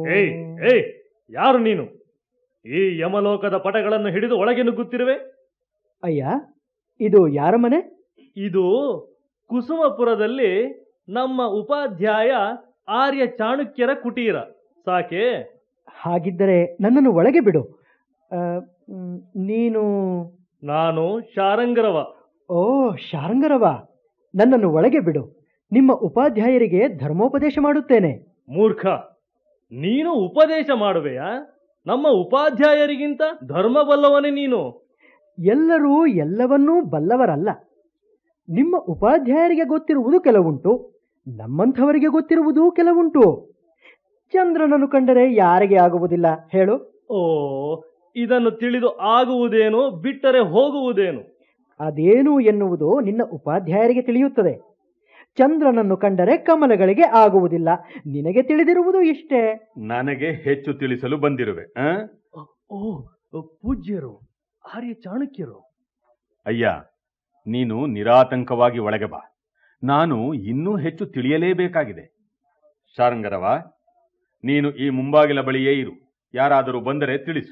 ಏಯ್ ಏಯ್ ಯಾರು ನೀನು ಈ ಯಮಲೋಕದ ಪಟಗಳನ್ನು ಹಿಡಿದು ಒಳಗೆ ನುಗ್ಗುತ್ತಿರುವೆ ಅಯ್ಯ ಇದು ಯಾರ ಮನೆ ಇದು ಕುಸುಮಪುರದಲ್ಲಿ ನಮ್ಮ ಉಪಾಧ್ಯಾಯ ಆರ್ಯ ಚಾಣಕ್ಯರ ಕುಟೀರ ಸಾಕೆ ಹಾಗಿದ್ದರೆ ನನ್ನನ್ನು ಒಳಗೆ ಬಿಡು ಆ, ಮ್, ನೀನು ನಾನು ಶಾರಂಗರವ ಓ ಶಾರಂಗರವ ನನ್ನನ್ನು ಒಳಗೆ ಬಿಡು ನಿಮ್ಮ ಉಪಾಧ್ಯಾಯರಿಗೆ ಧರ್ಮೋಪದೇಶ ಮಾಡುತ್ತೇನೆ ಮೂರ್ಖ ನೀನು ಉಪದೇಶ ಮಾಡುವೆಯಾ ನಮ್ಮ ಉಪಾಧ್ಯಾಯರಿಗಿಂತ ಧರ್ಮ ಬಲ್ಲವನೇ ನೀನು ಎಲ್ಲರೂ ಎಲ್ಲವನ್ನೂ ಬಲ್ಲವರಲ್ಲ ನಿಮ್ಮ ಉಪಾಧ್ಯಾಯರಿಗೆ ಗೊತ್ತಿರುವುದು ಕೆಲವುಂಟು ನಮ್ಮಂಥವರಿಗೆ ಗೊತ್ತಿರುವುದು ಕೆಲವುಂಟು ಚಂದ್ರನನ್ನು ಕಂಡರೆ ಯಾರಿಗೆ ಆಗುವುದಿಲ್ಲ ಹೇಳು ಓ ಇದನ್ನು ತಿಳಿದು ಆಗುವುದೇನು ಬಿಟ್ಟರೆ ಹೋಗುವುದೇನು ಅದೇನು ಎನ್ನುವುದು ನಿನ್ನ ಉಪಾಧ್ಯಾಯರಿಗೆ ತಿಳಿಯುತ್ತದೆ ಚಂದ್ರನನ್ನು ಕಂಡರೆ ಕಮಲಗಳಿಗೆ ಆಗುವುದಿಲ್ಲ ನಿನಗೆ ತಿಳಿದಿರುವುದು ಇಷ್ಟೇ ನನಗೆ ಹೆಚ್ಚು ತಿಳಿಸಲು ಬಂದಿರುವೆ ಆ? ಓ ಪೂಜ್ಯರು ಆರ್ಯ ಚಾಣಕ್ಯರು ಅಯ್ಯ ನೀನು ನಿರಾತಂಕವಾಗಿ ಒಳಗೆ ಬಾ ನಾನು ಇನ್ನೂ ಹೆಚ್ಚು ತಿಳಿಯಲೇಬೇಕಾಗಿದೆ ಶಾರಂಗರವ ನೀನು ಈ ಮುಂಬಾಗಿಲ ಬಳಿಯೇ ಇರು ಯಾರಾದರೂ ಬಂದರೆ ತಿಳಿಸು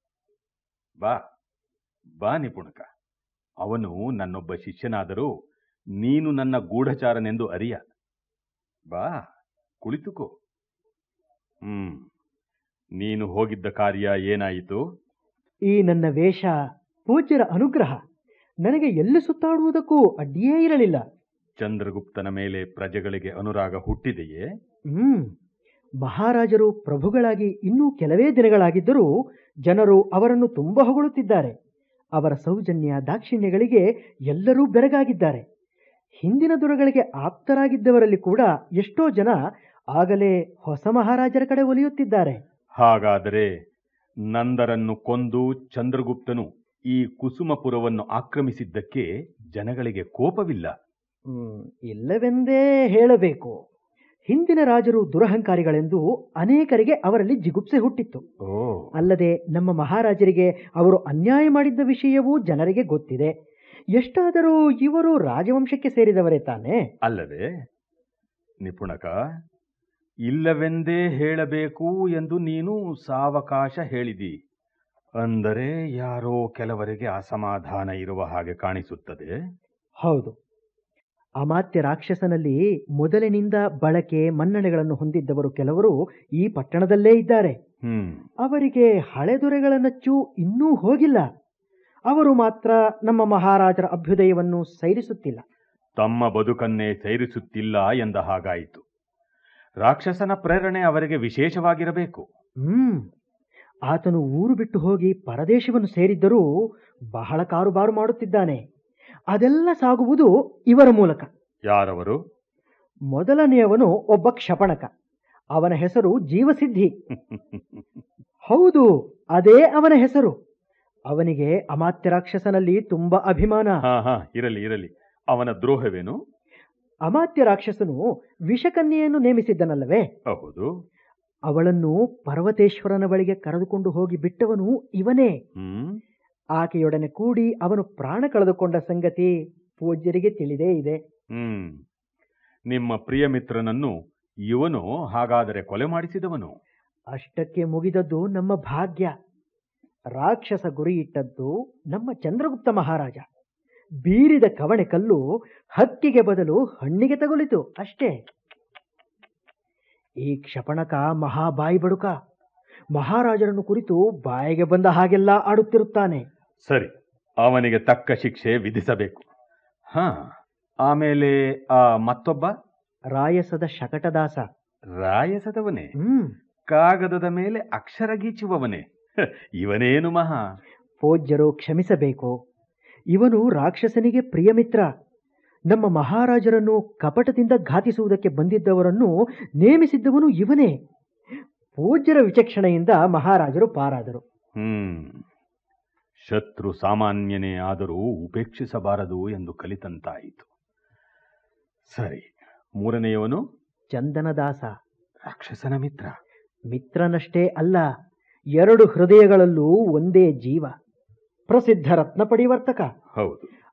ಬಾ ಬಾ ನಿಪುಣಕ ಅವನು ನನ್ನೊಬ್ಬ ಶಿಷ್ಯನಾದರೂ ನೀನು ನನ್ನ ಗೂಢಚಾರನೆಂದು ಅರಿಯ ಬಾ ಕುಳಿತುಕೋ ಹ್ಮ್ ನೀನು ಹೋಗಿದ್ದ ಕಾರ್ಯ ಏನಾಯಿತು ಈ ನನ್ನ ವೇಷ ಪೂಜ್ಯರ ಅನುಗ್ರಹ ನನಗೆ ಎಲ್ಲಿ ಸುತ್ತಾಡುವುದಕ್ಕೂ ಅಡ್ಡಿಯೇ ಇರಲಿಲ್ಲ ಚಂದ್ರಗುಪ್ತನ ಮೇಲೆ ಪ್ರಜೆಗಳಿಗೆ ಅನುರಾಗ ಹುಟ್ಟಿದೆಯೇ ಹ್ಮ್ ಮಹಾರಾಜರು ಪ್ರಭುಗಳಾಗಿ ಇನ್ನೂ ಕೆಲವೇ ದಿನಗಳಾಗಿದ್ದರೂ ಜನರು ಅವರನ್ನು ತುಂಬ ಹೊಗಳುತ್ತಿದ್ದಾರೆ ಅವರ ಸೌಜನ್ಯ ದಾಕ್ಷಿಣ್ಯಗಳಿಗೆ ಎಲ್ಲರೂ ಬೆರಗಾಗಿದ್ದಾರೆ ಹಿಂದಿನ ದೊರೆಗಳಿಗೆ ಆಪ್ತರಾಗಿದ್ದವರಲ್ಲಿ ಕೂಡ ಎಷ್ಟೋ ಜನ ಆಗಲೇ ಹೊಸ ಮಹಾರಾಜರ ಕಡೆ ಒಲಿಯುತ್ತಿದ್ದಾರೆ ಹಾಗಾದರೆ ನಂದರನ್ನು ಕೊಂದು ಚಂದ್ರಗುಪ್ತನು ಈ ಕುಸುಮಪುರವನ್ನು ಆಕ್ರಮಿಸಿದ್ದಕ್ಕೆ ಜನಗಳಿಗೆ ಕೋಪವಿಲ್ಲ ಹ್ಮ್, ಇಲ್ಲವೆಂದೇ ಹೇಳಬೇಕು ಹಿಂದಿನ ರಾಜರು ದುರಹಂಕಾರಿಗಳೆಂದು ಅನೇಕರಿಗೆ ಅವರಲ್ಲಿ ಜಿಗುಪ್ಸೆ ಹುಟ್ಟಿತ್ತು ಓ ಅಲ್ಲದೆ ನಮ್ಮ ಮಹಾರಾಜರಿಗೆ ಅವರು ಅನ್ಯಾಯ ಮಾಡಿದ್ದ ವಿಷಯವೂ ಜನರಿಗೆ ಗೊತ್ತಿದೆ ಎಷ್ಟಾದರೂ ಇವರು ರಾಜವಂಶಕ್ಕೆ ಸೇರಿದವರೇ ತಾನೇ ಅಲ್ಲವೇ ನಿಪುಣಕ ಇಲ್ಲವೆಂದೇ ಹೇಳಬೇಕು ಎಂದು ನೀನು ಸಾವಕಾಶ ಹೇಳಿದಿ ಅಂದರೆ ಯಾರೋ ಕೆಲವರಿಗೆ ಅಸಮಾಧಾನ ಇರುವ ಹಾಗೆ ಕಾಣಿಸುತ್ತದೆ ಹೌದು ಅಮಾತ್ಯ ರಾಕ್ಷಸನಲ್ಲಿ ಮೊದಲಿನಿಂದ ಬಳಕೆ ಮನ್ನಣೆಗಳನ್ನು ಹೊಂದಿದ್ದವರು ಕೆಲವರು ಈ ಪಟ್ಟಣದಲ್ಲೇ ಇದ್ದಾರೆ ಹ್ಮ್ ಅವರಿಗೆ ಹಳೆದೊರೆಗಳ ನಚ್ಚು ಇನ್ನೂ ಹೋಗಿಲ್ಲ ಅವರು ಮಾತ್ರ ನಮ್ಮ ಮಹಾರಾಜರ ಅಭ್ಯುದಯವನ್ನು ಸೈರಿಸುತ್ತಿಲ್ಲ ತಮ್ಮ ಬದುಕನ್ನೇ ಸೇರಿಸುತ್ತಿಲ್ಲ ಎಂದ ಹಾಗಾಯಿತು ರಾಕ್ಷಸನ ಪ್ರೇರಣೆ ಅವರಿಗೆ ವಿಶೇಷವಾಗಿರಬೇಕು ಹ್ಮ್ ಆತನು ಊರು ಬಿಟ್ಟು ಹೋಗಿ ಪರದೇಶವನ್ನು ಸೇರಿದ್ದರೂ ಬಹಳ ಕಾರುಬಾರು ಮಾಡುತ್ತಿದ್ದಾನೆ ಅದೆಲ್ಲ ಸಾಗುವುದು ಇವರ ಮೂಲಕ ಯಾರವರು ಮೊದಲನೆಯವನು ಒಬ್ಬ ಕ್ಷಪಣಕ ಅವನ ಹೆಸರು ಜೀವಸಿದ್ಧಿ ಹೌದು ಅದೇ ಅವನ ಹೆಸರು ಅವನಿಗೆ ಅಮಾತ್ಯ ರಾಕ್ಷಸನಲ್ಲಿ ತುಂಬಾ ಅಭಿಮಾನ ಹಾ ಹಾ ಇರಲಿ ಇರಲಿ ಅವನ ದ್ರೋಹವೇನು ಅಮಾತ್ಯ ರಾಕ್ಷಸನು ವಿಷಕನ್ಯೆಯನ್ನು ನೇಮಿಸಿದ್ದನಲ್ಲವೇ ಹೌದು ಅವಳನ್ನು ಪರ್ವತೇಶ್ವರನ ಬಳಿಗೆ ಕರೆದುಕೊಂಡು ಹೋಗಿ ಬಿಟ್ಟವನು ಇವನೇ ಹ್ಮ್ ಆಕೆಯೊಡನೆ ಕೂಡಿ ಅವನು ಪ್ರಾಣ ಕಳೆದುಕೊಂಡ ಸಂಗತಿ ಪೂಜ್ಯರಿಗೆ ತಿಳಿದೇ ಇದೆ ಹ್ಮ್ ನಿಮ್ಮ ಪ್ರಿಯ ಮಿತ್ರನನ್ನು ಇವನು ಹಾಗಾದರೆ ಕೊಲೆ ಮಾಡಿಸಿದವನು ಅಷ್ಟಕ್ಕೆ ಮುಗಿದದ್ದು ನಮ್ಮ ಭಾಗ್ಯ ರಾಕ್ಷಸ ಗುರಿಯಿಟ್ಟದ್ದು ನಮ್ಮ ಚಂದ್ರಗುಪ್ತ ಮಹಾರಾಜ ಬೀರಿದ ಕವಣೆ ಕಲ್ಲು ಹಕ್ಕಿಗೆ ಬದಲು ಹಣ್ಣಿಗೆ ತಗುಲಿತು ಅಷ್ಟೇ ಈ ಕ್ಷಪಣಕ ಮಹಾ ಬಾಯಿ ಬಡುಕ ಮಹಾರಾಜರನ್ನು ಕುರಿತು ಬಾಯಿಗೆ ಬಂದ ಹಾಗೆಲ್ಲ ಆಡುತ್ತಿರುತ್ತಾನೆ ಸರಿ ಅವನಿಗೆ ತಕ್ಕ ಶಿಕ್ಷೆ ವಿಧಿಸಬೇಕು ಹಾ ಆಮೇಲೆ ಆ ಮತ್ತೊಬ್ಬ ರಾಯಸದ ಶಕಟದಾಸ ರಾಯಸದವನೇ ಹ್ಮ್ ಕಾಗದದ ಮೇಲೆ ಅಕ್ಷರ ಗೀಚುವವನೇ ಹ, ಇವನೇನು ಮಹಾ ಪೂಜ್ಯರು ಕ್ಷಮಿಸಬೇಕು ಇವನು ರಾಕ್ಷಸನಿಗೆ ಪ್ರಿಯ ಮಿತ್ರ ನಮ್ಮ ಮಹಾರಾಜರನ್ನು ಕಪಟದಿಂದ ಘಾತಿಸುವುದಕ್ಕೆ ಬಂದಿದ್ದವರನ್ನು ನೇಮಿಸಿದ್ದವನು ಇವನೇ ಪೂಜ್ಯರ ವಿಚಕ್ಷಣೆಯಿಂದ ಮಹಾರಾಜರು ಪಾರಾದರು ಹ್ಮ್ ಶತ್ರು ಸಾಮಾನ್ಯನೇ ಆದರೂ ಉಪೇಕ್ಷಿಸಬಾರದು ಎಂದು ಕಲಿತಂತಾಯಿತು ಸರಿ ಮೂರನೆಯವನು ಚಂದನದಾಸ ರಾಕ್ಷಸನ ಮಿತ್ರ ಮಿತ್ರನಷ್ಟೇ ಅಲ್ಲ ಎರಡು ಹೃದಯಗಳಲ್ಲೂ ಒಂದೇ ಜೀವ ಪ್ರಸಿದ್ಧ ರತ್ನ ಪರಿವರ್ತಕ ಹೌದು